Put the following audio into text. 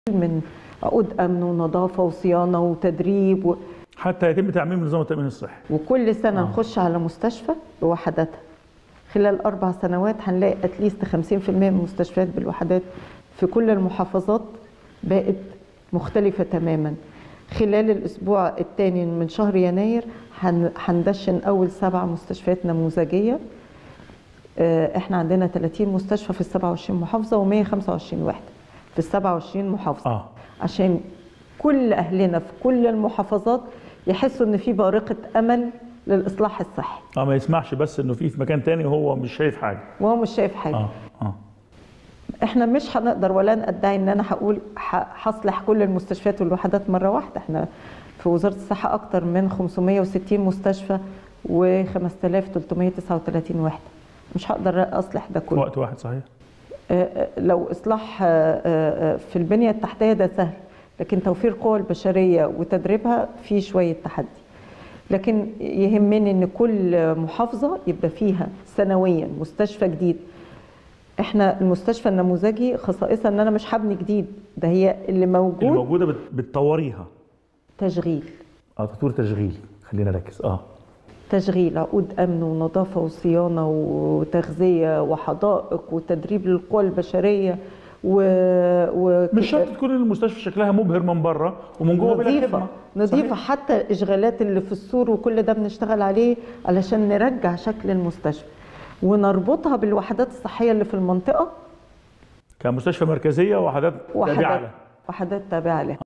من عقود امن ونظافه وصيانه وتدريب و... حتى يتم تعميم نظام التامين الصحي وكل سنه آه. نخش على مستشفى بوحداتها خلال اربع سنوات هنلاقي اتليست 50% من المستشفيات بالوحدات في كل المحافظات بقت مختلفه تماما خلال الاسبوع الثاني من شهر يناير هن- هندشن اول سبع مستشفيات نموذجيه آه، احنا عندنا 30 مستشفى في ال 27 محافظه و125 وحده في ال 27 محافظه اه عشان كل اهلنا في كل المحافظات يحسوا ان في بارقه امل للاصلاح الصحي اه ما يسمعش بس انه في في مكان تاني وهو مش شايف حاجه وهو مش شايف حاجه اه اه احنا مش هنقدر ولا ندعي ان انا هقول ح- هصلح كل المستشفيات والوحدات مره واحده احنا في وزاره الصحه اكتر من 560 مستشفى و 5339 وحده مش هقدر اصلح ده في كله وقت واحد صحيح آه، آه، لو اصلاح آه، آه، آه، في البنيه التحتيه ده سهل لكن توفير القوى البشريه وتدريبها فيه شويه تحدي لكن يهمني ان كل محافظه يبقى فيها سنويا مستشفى جديد احنا المستشفى النموذجي خصائصها ان انا مش هبني جديد ده هي اللي موجود الموجوده بت- بتطوريها تشغيل اه تطوير تشغيلي خلينا نركز اه تشغيل عقود امن ونظافه وصيانه وتغذيه وحدائق وتدريب للقوى البشريه و, و... مش شرط تكون المستشفى شكلها مبهر من بره ومن جوه بلا نظيفة خدمه نظيفة صحيح. حتى الإشغالات اللي في السور وكل ده بنشتغل عليه علشان نرجع شكل المستشفى ونربطها بالوحدات الصحية اللي في المنطقة كمستشفى مركزيه وحدات تابعه وحدات لها وحدات تابعة لها